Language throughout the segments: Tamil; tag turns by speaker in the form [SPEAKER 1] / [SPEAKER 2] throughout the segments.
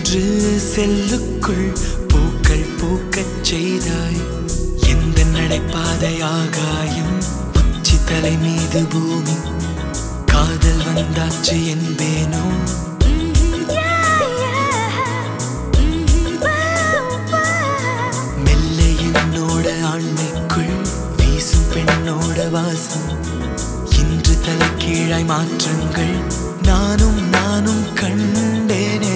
[SPEAKER 1] சில்லென்று செல்லுக்குள் பூக்கள் பூக்கச் செய்தாய் எந்த நடைபாதை ஆகாயம் உச்சி தலை மீது பூமி காதல் வந்தாச்சு என்பேனோ மெல்ல என்னோட ஆண்மைக்குள் வீசும் பெண்ணோட வாசம் இன்று தலைக்கீழாய் மாற்றங்கள் நானும் நானும் கண்டேனே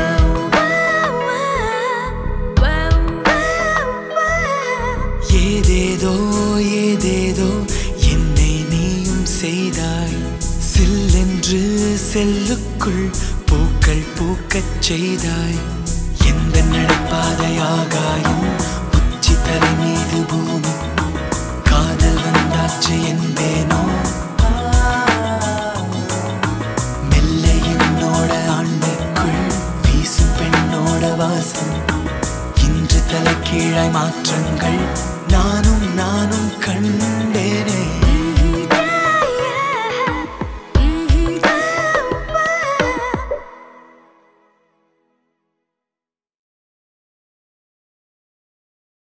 [SPEAKER 1] ஏதேதோ ஏதேதோ என்னை நீயும் செய்தாய் சில்லென்று செல்லுக்குள் பூக்கள் பூக்கச் செய்தாய் எந்த நடப்பாதை ஆகாயம் உச்சி தலை மீது பூமி காதல் வந்தாச்சு என்பேனோ மெல்ல என்னோட ஆண்மைக்குள் வீசும் பெண்ணோட வாசம் இன்று தலைக்கீழாய் மாற்றங்கள்